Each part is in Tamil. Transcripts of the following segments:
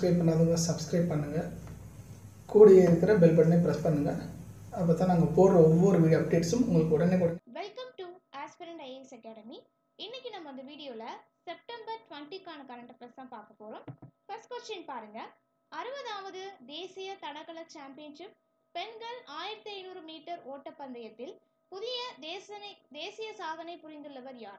சப்ஸ்கிரைப் பண்ணாதவங்க சப்ஸ்கிரைப் பண்ணுங்கள் கூடயே இருக்கிற பெல் பட்டனை ப்ரெஸ் பண்ணுங்கள் அப்போ தான் நாங்கள் போடுற ஒவ்வொரு வீடியோ அப்டேட்ஸும் உங்களுக்கு உடனே உடனே welcome to aspirant IAS academy இன்னைக்கு நம்ம அந்த வீடியோவில் செப்டம்பர் டுவெண்ட்டிக்கான கரண்ட் அஃபேர்ஸ் தான் பார்க்க போகிறோம் ஃபர்ஸ்ட் கொஸ்டின் பாருங்க அறுபதாவது தேசிய தடகள சாம்பியன்ஷிப் பெண்கள் ஆயிரத்தி ஐநூறு மீட்டர் ஓட்டப்பந்தயத்தில் புதிய தேசனை தேசிய சாதனை புரிந்துள்ளவர் யார்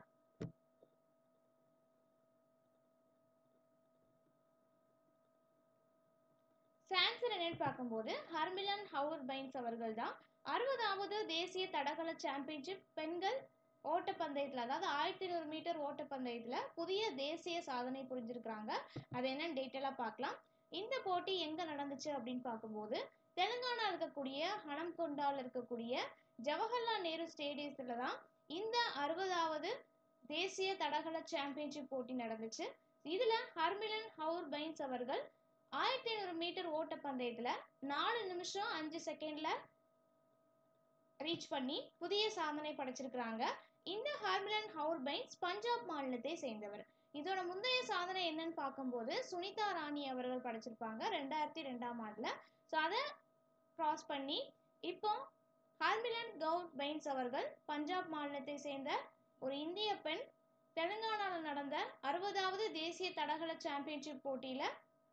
சான்சர் என்னன்னு பார்க்கும்போது ஹர்மிலன் ஹவுர் பைன்ஸ் அவர்கள் தான் அறுபதாவது தேசிய தடகள சாம்பியன்ஷிப் பெண்கள் ஓட்டப்பந்தயத்தில் அதாவது ஆயிரத்தி ஐநூறு மீட்டர் ஓட்டப்பந்தயத்தில் புதிய தேசிய சாதனை புரிஞ்சிருக்கிறாங்க அது என்னன்னு டீட்டெயிலாக பார்க்கலாம் இந்த போட்டி எங்கே நடந்துச்சு அப்படின்னு பார்க்கும்போது தெலுங்கானா இருக்கக்கூடிய ஹனம்கொண்டாவில் இருக்கக்கூடிய ஜவஹர்லால் நேரு ஸ்டேடியத்தில் தான் இந்த அறுபதாவது தேசிய தடகள சாம்பியன்ஷிப் போட்டி நடந்துச்சு இதில் ஹர்மிலன் ஹவுர் பைன்ஸ் அவர்கள் ஆயிரத்தி ஐநூறு மீட்டர் ஓட்டப்பந்தயத்தில் நாலு நிமிஷம் அஞ்சு செகண்டில் ரீச் பண்ணி புதிய சாதனை படைச்சிருக்கிறாங்க இந்த ஹார்மிலன் ஹவுர் பைன்ஸ் பஞ்சாப் மாநிலத்தை சேர்ந்தவர் இதோட முந்தைய சாதனை என்னன்னு பார்க்கும்போது சுனிதா ராணி அவர்கள் படைச்சிருப்பாங்க ரெண்டாயிரத்தி ரெண்டாம் ஆண்டுல ஸோ அதை கிராஸ் பண்ணி இப்போ ஹார்மிலன் கவுர் பைன்ஸ் அவர்கள் பஞ்சாப் மாநிலத்தை சேர்ந்த ஒரு இந்திய பெண் தெலுங்கானாவில் நடந்த அறுபதாவது தேசிய தடகள சாம்பியன்ஷிப் போட்டியில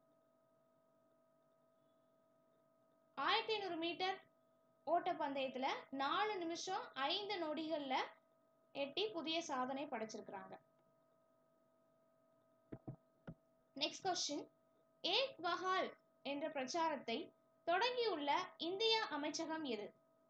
ஆயிரத்தி ஐநூறு மீட்டர் ஓட்டப்பந்தயத்துல நாலு நிமிஷம் ஐந்து நொடிகள்ல எட்டி புதிய சாதனை படைச்சிருக்கிறாங்க நெக்ஸ்ட் கொஸ்டின் ஏக் பஹால் என்ற பிரச்சாரத்தை தொடங்கியுள்ள இந்திய அமைச்சகம் எது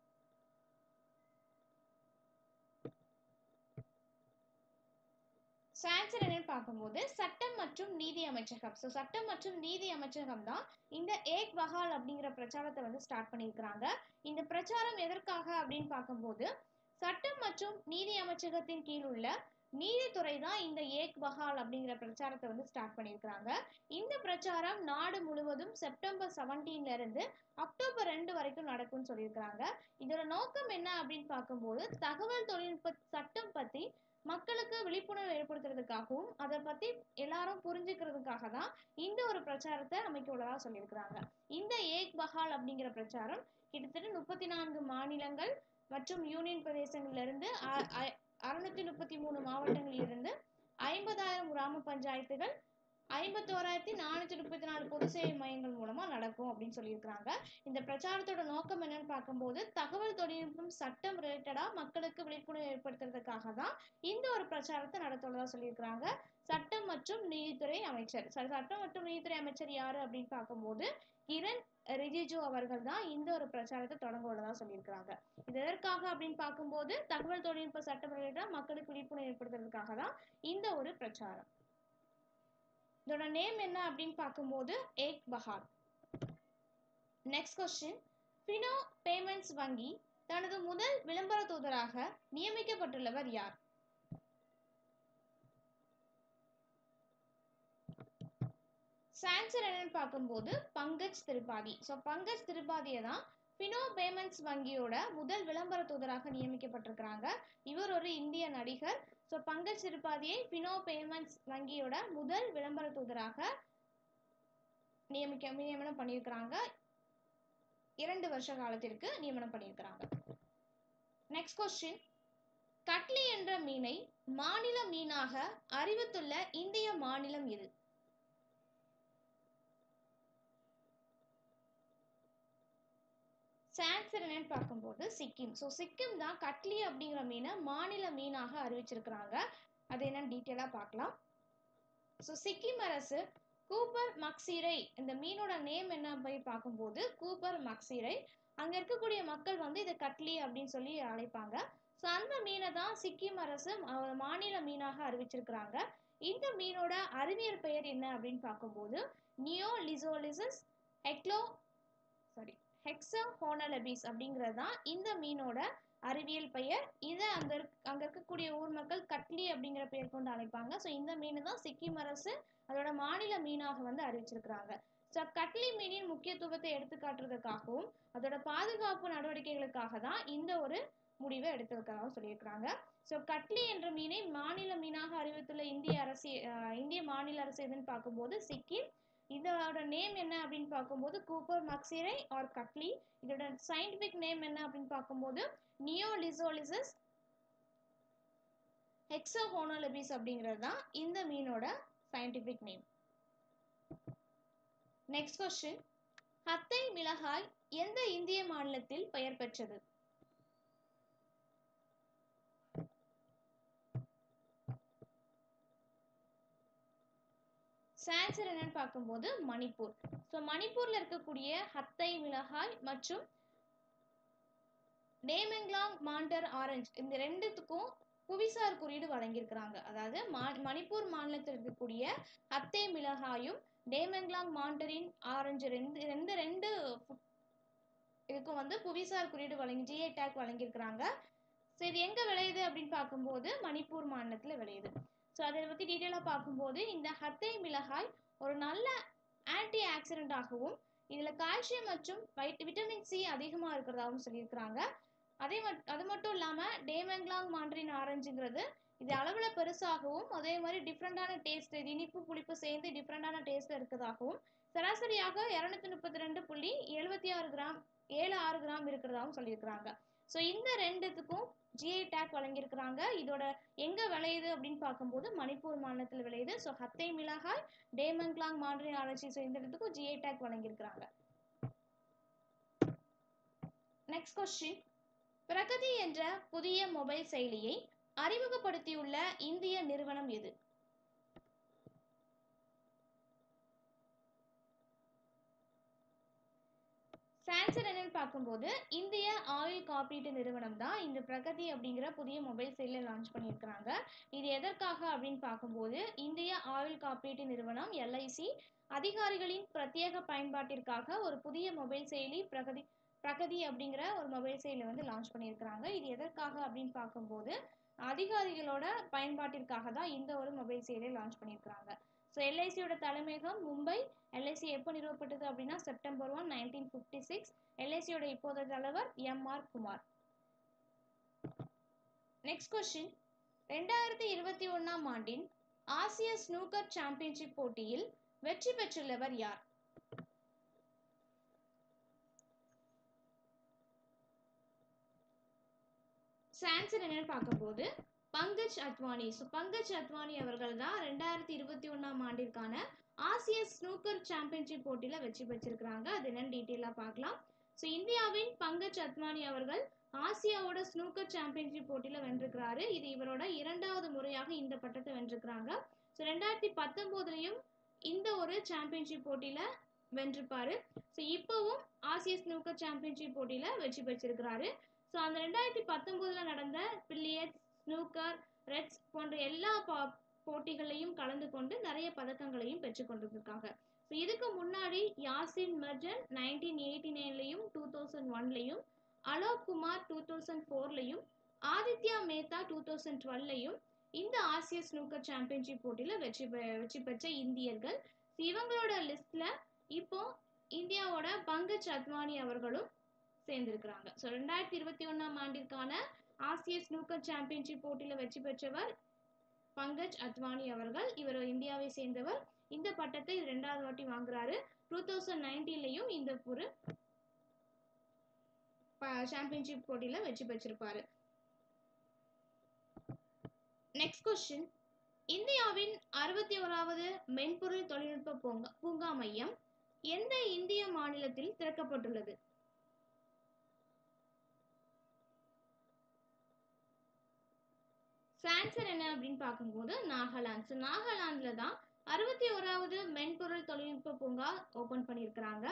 சான்சர் என்னன்னு பார்க்கும்போது சட்டம் மற்றும் நீதி அமைச்சகம் ஸோ சட்டம் மற்றும் நீதி அமைச்சகம் தான் இந்த ஏக் பஹால் அப்படிங்கிற பிரச்சாரத்தை வந்து ஸ்டார்ட் பண்ணியிருக்கிறாங்க இந்த பிரச்சாரம் எதற்காக அப்படின்னு பார்க்கும்போது சட்டம் மற்றும் நீதி அமைச்சகத்தின் கீழ் உள்ள நீதித்துறை தான் இந்த ஏக் பஹால் அப்படிங்கிற பிரச்சாரத்தை வந்து ஸ்டார்ட் பண்ணியிருக்கிறாங்க இந்த பிரச்சாரம் நாடு முழுவதும் செப்டம்பர் செவன்டீன்ல இருந்து அக்டோபர் ரெண்டு வரைக்கும் நடக்கும்னு சொல்லியிருக்கிறாங்க இதோட நோக்கம் என்ன அப்படின்னு பார்க்கும்போது தகவல் தொழில்நுட்ப சட்டம் பத்தி மக்களுக்கு விழிப்புணர்வு ஏற்படுத்துறதுக்காகவும் அதை பத்தி எல்லாரும் புரிஞ்சுக்கிறதுக்காக தான் இந்த ஒரு பிரச்சாரத்தை அமைக்க உள்ளதா சொல்லியிருக்கிறாங்க இந்த ஏக் பஹால் அப்படிங்கிற பிரச்சாரம் கிட்டத்தட்ட முப்பத்தி நான்கு மாநிலங்கள் மற்றும் யூனியன் பிரதேசங்கள்ல இருந்து அறுநூத்தி முப்பத்தி மூணு மாவட்டங்களில் இருந்து ஐம்பதாயிரம் கிராம பஞ்சாயத்துகள் ஐம்பத்தோராயிரத்தி நானூற்றி முப்பத்தி நாலு பொது சேவை மையங்கள் மூலமா நடக்கும் அப்படின்னு சொல்லியிருக்கிறாங்க இந்த பிரச்சாரத்தோட நோக்கம் என்னன்னு பார்க்கும்போது தகவல் தொழில்நுட்பம் சட்டம் ரிலேட்டடா மக்களுக்கு விழிப்புணர்வு ஏற்படுத்துறதுக்காக தான் இந்த ஒரு பிரச்சாரத்தை நடத்துவதா சொல்லியிருக்கிறாங்க சட்டம் மற்றும் நீதித்துறை அமைச்சர் சட்டம் மற்றும் நீதித்துறை அமைச்சர் யாரு அப்படின்னு பார்க்கும்போது கிரண் ரிஜிஜு அவர்கள் தான் இந்த ஒரு பிரச்சாரத்தை தொடங்க உள்ளதா சொல்லியிருக்கிறாங்க இது எதற்காக அப்படின்னு பார்க்கும்போது தகவல் தொழில்நுட்ப சட்டம் ரிலேட்டடா மக்களுக்கு விழிப்புணர்வு ஏற்படுத்துறதுக்காக தான் இந்த ஒரு பிரச்சாரம் இதோட நேம் என்ன அப்படின்னு பார்க்கும்போது ஏக் பஹார் நெக்ஸ்ட் கொஸ்டின் ஃபினோ பேமெண்ட்ஸ் வங்கி தனது முதல் விளம்பர தூதராக நியமிக்கப்பட்டுள்ளவர் யார் சான்சர் என்னன்னு பார்க்கும்போது பங்கஜ் திரிபாதி ஸோ பங்கஜ் திரிபாதியை தான் ஃபினோ பேமெண்ட்ஸ் வங்கியோட முதல் விளம்பர தூதராக நியமிக்கப்பட்டிருக்கிறாங்க இவர் ஒரு இந்திய நடிகர் ஸோ பங்கஜ் திரிபாதியை ஃபினோ பேமெண்ட்ஸ் வங்கியோட முதல் விளம்பர தூதராக நியமிக்க நியமனம் பண்ணியிருக்கிறாங்க இரண்டு வருஷ காலத்திற்கு நியமனம் பண்ணியிருக்கிறாங்க நெக்ஸ்ட் கொஸ்டின் கட்லி என்ற மீனை மாநில மீனாக அறிவித்துள்ள இந்திய மாநிலம் எது சான்சர் என்னன்னு பார்க்கும்போது சிக்கிம் ஸோ சிக்கிம் தான் கட்லி அப்படிங்கிற மீனை மாநில மீனாக அறிவிச்சிருக்கிறாங்க அது என்னன்னு டீட்டெயிலாக பார்க்கலாம் ஸோ சிக்கிம் அரசு கூப்பர் மக்சீரை இந்த மீனோட நேம் என்ன போய் பார்க்கும்போது கூப்பர் மக்சீரை அங்கே இருக்கக்கூடிய மக்கள் வந்து இதை கட்லி அப்படின்னு சொல்லி அழைப்பாங்க ஸோ அந்த மீனை தான் சிக்கிம் அரசு மாநில மீனாக அறிவிச்சிருக்கிறாங்க இந்த மீனோட அறிவியல் பெயர் என்ன அப்படின்னு பார்க்கும்போது நியோ லிசோலிசஸ் ஹெக்லோ சாரி ஹெக்ஸா ஹோனலபிஸ் அப்படிங்கிறது தான் இந்த மீனோட அறிவியல் பெயர் இதை அந்த அங்கே இருக்கக்கூடிய ஊர் மக்கள் கட்லி அப்படிங்கிற பெயர் கொண்டு அழைப்பாங்க ஸோ இந்த மீன் தான் சிக்கிம் அரசு அதோட மாநில மீனாக வந்து அறிவிச்சிருக்கிறாங்க ஸோ கட்லி மீனின் முக்கியத்துவத்தை எடுத்து காட்டுறதுக்காகவும் அதோட பாதுகாப்பு நடவடிக்கைகளுக்காக தான் இந்த ஒரு முடிவை எடுத்திருக்கிறதாக சொல்லியிருக்கிறாங்க ஸோ கட்லி என்ற மீனை மாநில மீனாக அறிவித்துள்ள இந்திய அரசு அஹ், இந்திய மாநில அரசு எதுன்னு பார்க்கும்போது சிக்கிம் இதோட நேம் என்ன அப்படின்னு பார்க்கும்போது கூப்பர் மக்சிரை ஆர் கட்லி இதோட சயின்டிபிக் நேம் என்ன அப்படின்னு பார்க்கும்போது நியோலிசோலிசஸ் ஹெக்ஸோஹோனோலபிஸ் அப்படிங்கிறது தான் இந்த மீனோட சயின்டிபிக் நேம் நெக்ஸ்ட் கொஸ்டின் ஹத்தை மிளகாய் எந்த இந்திய மாநிலத்தில் பெயர் பெற்றது சான்சர் என்னன்னு பார்க்கும்போது மணிப்பூர் ஸோ மணிப்பூர்ல இருக்கக்கூடிய ஹத்தை மிளகாய் மற்றும் டேமெங்லாங் மாண்டர் ஆரஞ்சு இந்த ரெண்டுத்துக்கும் புவிசார் குறியீடு வழங்கியிருக்கிறாங்க அதாவது மணிப்பூர் மாநிலத்தில் இருக்கக்கூடிய ஹத்தை மிளகாயும் டேமெங்லாங் மாண்டரின் ஆரஞ்சு ரெண்டு ரெண்டு ரெண்டு இதுக்கும் வந்து புவிசார் குறியீடு வழங்கி ஜிஐ டேக் வழங்கியிருக்கிறாங்க ஸோ இது எங்கே விளையுது அப்படின்னு பார்க்கும்போது மணிப்பூர் மாநிலத்தில் விளையுது ஸோ அதை பற்றி டீட்டெயிலாக பார்க்கும்போது இந்த ஹத்தை மிளகாய் ஒரு நல்ல ஆன்டி ஆக்சிடென்டாகவும் இதில் கால்சியம் மற்றும் வைட் விட்டமின் சி அதிகமாக இருக்கிறதாகவும் சொல்லியிருக்கிறாங்க அதே மட் அது மட்டும் இல்லாமல் டேமெங்லாங் மாண்டரின் ஆரஞ்சுங்கிறது இது அளவில் பெருசாகவும் அதே மாதிரி டிஃப்ரெண்டான டேஸ்ட் இது இனிப்பு புளிப்பு சேர்ந்து டிஃப்ரெண்டான டேஸ்ட்டில் இருக்கிறதாகவும் சராசரியாக இரநூத்தி முப்பத்தி ரெண்டு புள்ளி எழுபத்தி ஆறு கிராம் ஏழு ஆறு கிராம் இருக்கிறதாகவும் சொல்லியிருக்கிறாங்க ஸோ இந்த ரெண்டுத்துக்கும் ஜிஐ டேக் வழங்கியிருக்கிறாங்க இதோட எங்கே விளையுது அப்படின்னு பார்க்கும்போது மணிப்பூர் மாநிலத்தில் விளையுது ஸோ ஹத்தை மிளகாய் டேமங்லாங் மாண்டரின் ஆராய்ச்சி ஸோ இந்த இடத்துக்கும் ஜிஐ டேக் வழங்கியிருக்கிறாங்க நெக்ஸ்ட் கொஸ்டின் பிரகதி என்ற புதிய மொபைல் செயலியை அறிமுகப்படுத்தியுள்ள இந்திய நிறுவனம் எது சான்சர் என்னன்னு பார்க்கும்போது இந்திய ஆயுள் காப்பீட்டு நிறுவனம் தான் இந்த பிரகதி அப்படிங்கிற புதிய மொபைல் செயலியை லான்ச் பண்ணியிருக்கிறாங்க இது எதற்காக அப்படின்னு பார்க்கும்போது இந்திய ஆயுள் காப்பீட்டு நிறுவனம் எல்ஐசி அதிகாரிகளின் பிரத்யேக பயன்பாட்டிற்காக ஒரு புதிய மொபைல் செயலி பிரகதி பிரகதி அப்படிங்கிற ஒரு மொபைல் செயலி வந்து லான்ச் பண்ணியிருக்கிறாங்க இது எதற்காக அப்படின்னு பார்க்கும்போது அதிகாரிகளோட பயன்பாட்டிற்காக தான் இந்த ஒரு மொபைல் செயலியை லான்ச் பண்ணியிருக்கிறாங்க ஸோ எல்ஐசியோட தலைமையகம் மும்பை எல்ஐசி எப்போ நிறுவப்பட்டது அப்படின்னா September one nineteen fifty six எல்ஐசியோட இப்போதைய தலைவர் M R Kumar next question ரெண்டாயிரத்தி இருபத்தி ஒன்றாம் ஆண்டின் ஆசிய ஸ்னூக்கர் சாம்பியன்ஷிப் போட்டியில் வெற்றி பெற்றுள்ளவர் யார் சான்சர் என்னன்னு பார்க்கும்போது பங்கஜ் அத்வானி ஸோ பங்கஜ் அத்வானி அவர்கள் தான் ரெண்டாயிரத்தி இருபத்தி ஒன்றாம் ஆண்டிற்கான ஆசிய ஸ்னூக்கர் சாம்பியன்ஷிப் போட்டியில் வெற்றி பெற்றிருக்கிறாங்க அது என்னன்னு டீட்டெயிலாக பார்க்கலாம் ஸோ இந்தியாவின் பங்கஜ் அத்வானி அவர்கள் ஆசியாவோட ஸ்னூக்கர் சாம்பியன்ஷிப் போட்டியில் வென்றிருக்கிறாரு இது இவரோட இரண்டாவது முறையாக இந்த பட்டத்தை வென்றிருக்கிறாங்க ஸோ ரெண்டாயிரத்தி பத்தொம்போதுலையும் இந்த ஒரு சாம்பியன்ஷிப் போட்டியில் வென்றிருப்பாரு ஸோ இப்போவும் ஆசிய ஸ்னூக்கர் சாம்பியன்ஷிப் போட்டியில் வெற்றி பெற்றிருக்கிறாரு ஸோ அந்த ரெண்டாயிரத்தி பத்தொம்போதில் நடந்த பில்லியட்ஸ் ஸ்னூக்கர் ரெட்ஸ் போன்ற எல்லா போட்டிகளையும் கலந்து கொண்டு நிறைய பதக்கங்களையும் பெற்றுக்கொண்டிருக்காங்க ஸோ இதுக்கு முன்னாடி யாசின் மர்ஜன் நைன்டீன் எயிட்டி நைன்லையும் டூ தௌசண்ட் ஒன்லையும் அலோக் குமார் டூ தௌசண்ட் ஃபோர்லையும் ஆதித்யா மேத்தா டூ தௌசண்ட் டுவெல்லையும் இந்த ஆசிய ஸ்னூக்கர் சாம்பியன்ஷிப் போட்டியில் வெற்றி வெற்றி பெற்ற இந்தியர்கள் இவங்களோட லிஸ்ட்ல இப்போ இந்தியாவோட பங்கஜ் அத்வானி அவர்களும் சேர்ந்திருக்கிறாங்க ஸோ ரெண்டாயிரத்தி இருபத்தி ஒன்றாம் ஆண்டிற்கான ஆசிய ஸ்னூக்கர் சாம்பியன்ஷிப் போட்டியில் வெற்றி பெற்றவர் பங்கஜ் அத்வானி அவர்கள் இவர் இந்தியாவை சேர்ந்தவர் இந்த பட்டத்தை ரெண்டாவது வாட்டி வாங்குறாரு டூ தௌசண்ட் நைன்டீன்லையும் இந்த ஒரு சாம்பியன்ஷிப் போட்டியில் வெற்றி பெற்றிருப்பாரு நெக்ஸ்ட் கொஸ்டின் இந்தியாவின் அறுபத்தி ஓராவது மென்பொருள் தொழில்நுட்ப பூங்கா பூங்கா மையம் எந்த இந்திய மாநிலத்தில் திறக்கப்பட்டுள்ளது சான்சர் என்ன அப்படின்னு பார்க்கும்போது நாகாலாந்து ஸோ நாகாலாந்தில் தான் அறுபத்தி ஓராவது மென்பொருள் தொழில்நுட்ப பூங்கா ஓப்பன் பண்ணியிருக்கிறாங்க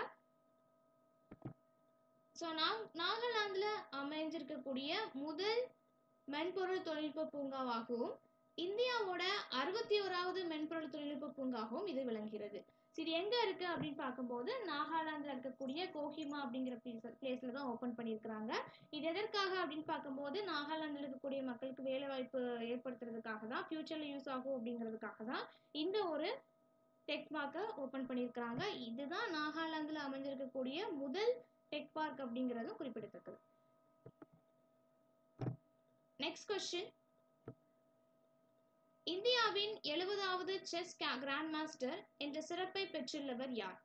ஸோ நா நாகாலாந்தில் அமைஞ்சிருக்கக்கூடிய முதல் மென்பொருள் தொழில்நுட்ப பூங்காவாகவும் இந்தியாவோட அறுபத்தி ஓராவது மென்பொருள் தொழில்நுட்ப பூங்காகவும் இது விளங்குகிறது சரி எங்க இருக்கு அப்படின்னு பார்க்கும்போது நாகாலாந்துல இருக்கக்கூடிய கோஹிமா அப்படிங்கிற பிளேஸ்ல தான் ஓபன் பண்ணியிருக்கிறாங்க இது எதற்காக அப்படின்னு பார்க்கும்போது நாகாலாந்துல இருக்கக்கூடிய மக்களுக்கு வேலை வாய்ப்பு ஏற்படுத்துறதுக்காக தான் ஃபியூச்சர்ல யூஸ் ஆகும் அப்படிங்கிறதுக்காக தான் இந்த ஒரு டெக் பார்க்கை ஓபன் பண்ணியிருக்கிறாங்க இதுதான் நாகாலாந்துல அமைஞ்சிருக்கக்கூடிய முதல் டெக் பார்க் அப்படிங்கிறதும் குறிப்பிடத்தக்கது நெக்ஸ்ட் கொஸ்டின் இந்தியாவின் எழுபதாவது செஸ் கிராண்ட் மாஸ்டர் என்ற சிறப்பை பெற்றுள்ளவர் யார்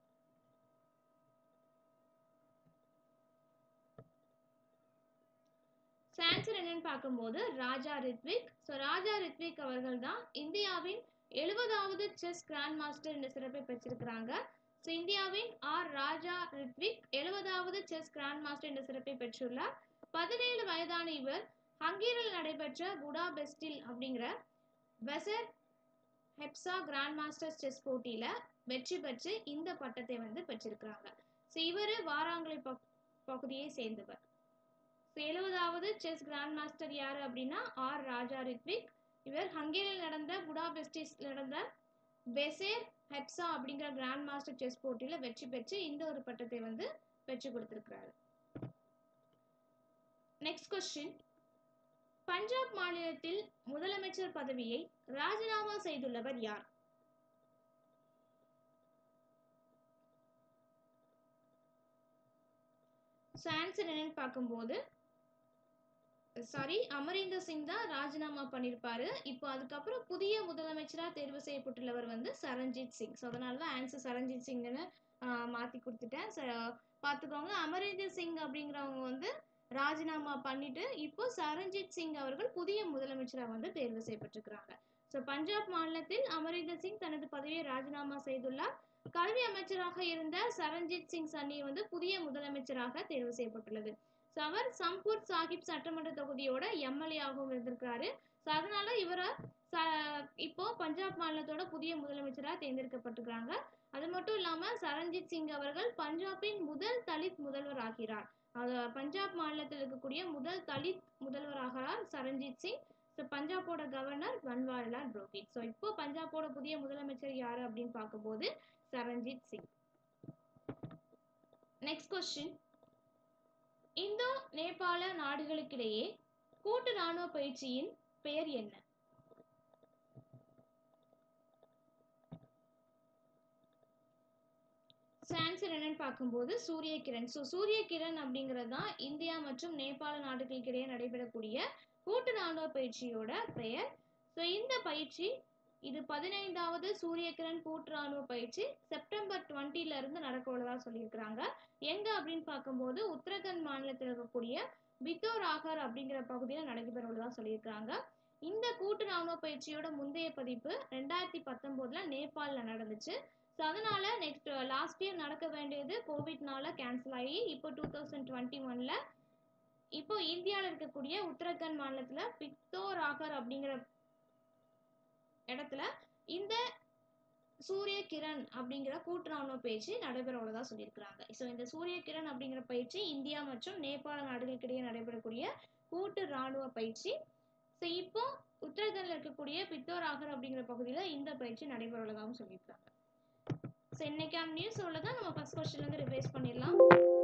ஆன்சர் என்னன்னு பார்க்கும்போது ராஜா ரித்விக் ஸோ ராஜா ரித்விக் அவர்கள் தான் இந்தியாவின் எழுபதாவது செஸ் கிராண்ட் மாஸ்டர் என்ற சிறப்பை பெற்றிருக்கிறாங்க ஸோ இந்தியாவின் ஆர் ராஜா ரித்விக் எழுபதாவது செஸ் கிராண்ட் மாஸ்டர் என்ற சிறப்பை பெற்றுள்ளார் பதினேழு வயதான இவர் ஹங்கேரியில் நடைபெற்ற புடாபெஸ்டில் அப்படிங்கிற வெசர் ஹெப்சா கிராண்ட் மாஸ்டர்ஸ் செஸ் போட்டியில வெற்றி பெற்று இந்த பட்டத்தை வந்து பெற்றிருக்கிறாங்க ஸோ இவர் வாராங்கலை பகுதியை சேர்ந்தவர் ஸோ எழுபதாவது செஸ் கிராண்ட் மாஸ்டர் யார் அப்படின்னா ஆர் ராஜா ரித்விக் இவர் ஹங்கேரியில் நடந்த புடாபெஸ்டிஸ் நடந்த பெசேர் ஹெப்சா அப்படிங்கிற கிராண்ட் மாஸ்டர் செஸ் போட்டியில் வெற்றி பெற்று இந்த ஒரு பட்டத்தை வந்து பெற்று கொடுத்திருக்கிறாரு நெக்ஸ்ட் கொஸ்டின் பஞ்சாப் மாநிலத்தில் முதலமைச்சர் பதவியை ராஜினாமா செய்துள்ளவர் யார் ஆன்சர் என்னன்னு பார்க்கும்போது சாரி அமரீந்தர் சிங் தான் ராஜினாமா பண்ணியிருப்பாரு இப்போ அதுக்கப்புறம் புதிய முதலமைச்சராக தேர்வு செய்யப்பட்டுள்ளவர் வந்து சரண்ஜித் சிங் ஸோ அதனால தான் ஆன்சர் சரண்ஜித் சிங்னு மாற்றி கொடுத்துட்டேன் பார்த்துக்கோங்க அமரீந்தர் சிங் அப்படிங்கிறவங்க வந்து ராஜினாமா பண்ணிட்டு இப்போ சரண்ஜித் சிங் அவர்கள் புதிய முதலமைச்சராக வந்து தேர்வு செய்யப்பட்டிருக்கிறாங்க ஸோ பஞ்சாப் மாநிலத்தில் அமரீந்தர் சிங் தனது பதவியை ராஜினாமா செய்துள்ளார் கல்வி அமைச்சராக இருந்த சரண்ஜித் சிங் சன்னி வந்து புதிய முதலமைச்சராக தேர்வு செய்யப்பட்டுள்ளது ஸோ அவர் சம்பூர் சாஹிப் சட்டமன்ற தொகுதியோட எம்எல்ஏ-ஆகவும் இருந்திருக்கிறாரு ஸோ அதனால இவரை இப்போ பஞ்சாப் மாநிலத்தோட புதிய முதலமைச்சராக தேர்ந்தெடுக்கப்பட்டிருக்கிறாங்க அது மட்டும் இல்லாமல் சரண்ஜித் சிங் அவர்கள் பஞ்சாபின் முதல் தலித் முதல்வர் ஆகிறார் அது பஞ்சாப் மாநிலத்தில் இருக்கக்கூடிய முதல் தலித் முதல்வராகிறார் சரண்ஜித் சிங் ஸோ பஞ்சாபோட கவர்னர் பன்வாரிலால் புரோஹித் ஸோ இப்போ பஞ்சாபோட புதிய முதலமைச்சர் யார் அப்படின்னு பார்க்கும்போது Charanjit Singh next question Indo நேபாள நாடுகளுக்கிடையே கூட்டு ராணுவ பயிற்சியின் பெயர் என்ன ஆன்சர் என்னன்னு பார்க்கும்போது சூரிய கிரண் ஸோ சூரிய கிரண் அப்படிங்கிறது தான் இந்தியா மற்றும் நேபாள நாடுகளுக்கிடையே நடைபெறக்கூடிய கூட்டு ராணுவ பயிற்சியோட பெயர் ஸோ இந்த பயிற்சி இது பதினைந்தாவது சூரிய கிரண் கூட்டு ராணுவ பயிற்சி செப்டம்பர் டுவெண்ட்டில இருந்து நடக்க உள்ளதா சொல்லியிருக்கிறாங்க எங்க அப்படின்னு பார்க்கும்போது உத்தரகண்ட் மாநிலத்தில் இருக்கக்கூடிய பித்தோராகர் அப்படிங்கிற பகுதியில் நடைபெற உள்ளதா சொல்லியிருக்கிறாங்க இந்த கூட்டு ராணுவ பயிற்சியோட முந்தைய பதிப்பு ரெண்டாயிரத்தி பத்தொன்பதுல நேபாளில் நடந்துச்சு ஸோ அதனால நெக்ஸ்ட் லாஸ்ட் இயர் நடக்க வேண்டியது கோவிட்னால கேன்சல் ஆகி இப்போ டூ தௌசண்ட் டுவெண்ட்டி ஒன்ல இப்போ இந்தியாவில் இருக்கக்கூடிய உத்தரகண்ட் மாநிலத்தில் பித்தோராகர் அப்படிங்கிற இடத்துல இந்த சூரிய கிரண் அப்படிங்கிற கூட்டு ராணுவ பயிற்சி நடைபெற உள்ளதா சொல்லியிருக்கிறாங்க ஸோ இந்த சூரிய கிரண் அப்படிங்கிற பயிற்சி இந்தியா மற்றும் நேபாள நாடுகளுக்கிடையே நடைபெறக்கூடிய கூட்டு ராணுவ பயிற்சி ஸோ இப்போ உத்தரகண்ட்ல இருக்கக்கூடிய பித்தோராகர் அப்படிங்கிற பகுதியில் இந்த பயிற்சி நடைபெற உள்ளதாகவும் சொல்லியிருக்காங்க ஸோ இன்னைக்கான நியூஸ் உள்ளதான் நம்ம ஃபர்ஸ்ட் கொஸ்டின்ல இருந்து ரிவைஸ் பண்ணிடலாம்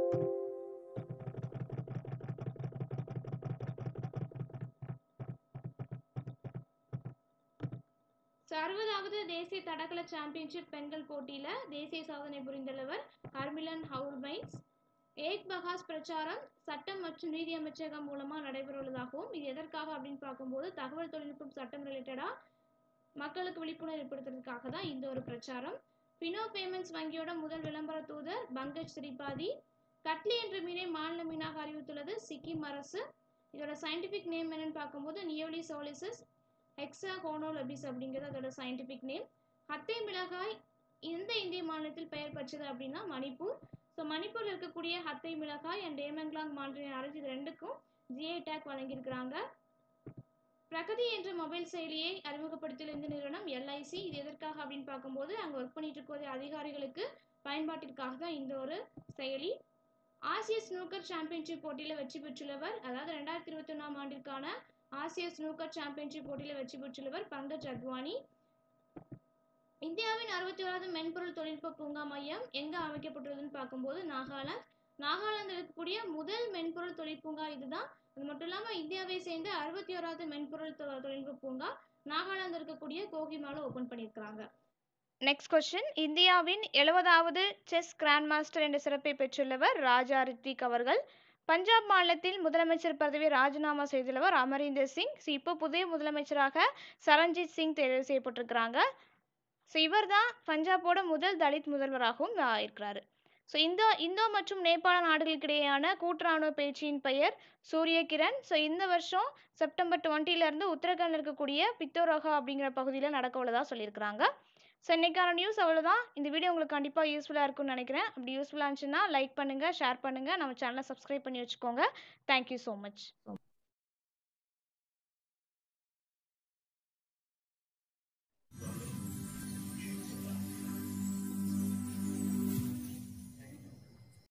ஸோ அறுபதாவது தேசிய தடகள சாம்பியன்ஷிப் பெண்கள் போட்டியில தேசிய சாதனை புரிந்துள்ளவர் ஹர்மிலன் ஹவுல்மைன்ஸ் ஏக் பகாஸ் பிரச்சாரம் சட்டம் மற்றும் நீதி அமைச்சகம் மூலமா நடைபெற உள்ளதாகவும் இது எதற்காக அப்படின்னு பார்க்கும்போது தகவல் தொழில்நுட்பம் சட்டம் ரிலேட்டடா மக்களுக்கு விழிப்புணர்வு ஏற்படுத்துறதுக்காக தான் இந்த ஒரு பிரச்சாரம் பினோ பேமெண்ட்ஸ் வங்கியோட முதல் விளம்பர தூதர் பங்கஜ் திரிபாதி கட்லி என்ற மீனை மாநில மீனாக அறிவித்துள்ளது சிக்கிம் அரசு இதோட சயின்டிபிக் நேம் என்னன்னு பார்க்கும்போது நியோலி சோலிசஸ் ஹெக்ஸா கோனோலபிஸ் அப்படிங்கிறது அதோட சயின்டிபிக் நேம் ஹத்தை மிளகாய் எந்த இந்திய மாநிலத்தில் பெயர் பெற்றது அப்படின்னா மணிப்பூர் ஸோ மணிப்பூரில் இருக்கக்கூடிய ஹத்தை மிளகாய் அண்ட் டேமங்லாங் மாநில அரசு இது ரெண்டுக்கும் ஜிஐ டேக் வழங்கியிருக்கிறாங்க பிரகதி என்ற மொபைல் செயலியை அறிமுகப்படுத்தியுள்ள இந்த நிறுவனம் எல்ஐசி இது எதற்காக அப்படின்னு பார்க்கும்போது அங்கே ஒர்க் பண்ணிட்டு இருக்கக்கூடிய அதிகாரிகளுக்கு பயன்பாட்டிற்காக தான் இந்த ஒரு செயலி ஆசிய ஸ்னூக்கர் சாம்பியன்ஷிப் போட்டியில் வெற்றி பெற்றுள்ளவர் அதாவது ரெண்டாயிரத்தி இருபத்தி ஒன்றாம் ஆண்டிற்கான ஆசிய ஸ்னூக்கர் சாம்பியன்ஷிப் போட்டியில் வெற்றி பெற்றுள்ளவர் பங்கஜ் அத்வானி இந்தியாவின் அறுபத்தி ஓராவது மென்பொருள் தொழில்நுட்ப பூங்கா மையம் எங்க அமைக்கப்பட்டுள்ளதுன்னு பார்க்கும்போது நாகாலாந்து நாகாலாந்து இருக்கக்கூடிய முதல் மென்பொருள் தொழிற்பூங்கா இதுதான் அது மட்டும் இல்லாமல் இந்தியாவை சேர்ந்த அறுபத்தி ஓராவது மென்பொருள் தொழில்நுட்ப பூங்கா நாகாலாந்து இருக்கக்கூடிய கோஹிமால ஓபன் பண்ணியிருக்கிறாங்க நெக்ஸ்ட் கொஸ்டின் இந்தியாவின் எழுபதாவது செஸ் கிராண்ட் மாஸ்டர் என்ற சிறப்பை பெற்றுள்ளவர் ராஜா ரித்விக் அவர்கள் பஞ்சாப் மாநிலத்தில் முதலமைச்சர் பதவியை ராஜினாமா செய்துள்ளவர் அமரீந்தர் சிங் ஸோ இப்போ புதிய முதலமைச்சராக சரண்ஜித் சிங் தேர்வு செய்யப்பட்டிருக்கிறாங்க ஸோ இவர் தான் பஞ்சாபோட முதல் தலித் முதல்வராகவும் ஆஹ் இருக்கிறாரு ஸோ இந்தோ இந்தோ மற்றும் நேபாள நாடுகளுக்கிடையேயான கூட்டுறாணுவ பேச்சின் பெயர் சூரிய கிரண் ஸோ இந்த வருஷம் செப்டம்பர் 20 ல இருந்து உத்தரகாண்டில் இருக்கக்கூடிய பித்தோரகா அப்படிங்கிற பகுதியில் நடக்க உள்ளதா சொல்லியிருக்கிறாங்க ஸோ இன்னைக்கான நியூஸ் அவ்வளோதான் இந்த வீடியோ உங்களுக்கு கண்டிப்பாக யூஸ்ஃபுல்லாக இருக்கும்னு நினைக்கிறேன் அப்படி யூஸ்ஃபுல்லாக இருந்துச்சுன்னா லைக் பண்ணுங்கள் ஷேர் பண்ணுங்கள் நம்ம சேனலை சப்ஸ்கிரைப் பண்ணி வச்சுக்கோங்க தேங்க்யூ ஸோ மச்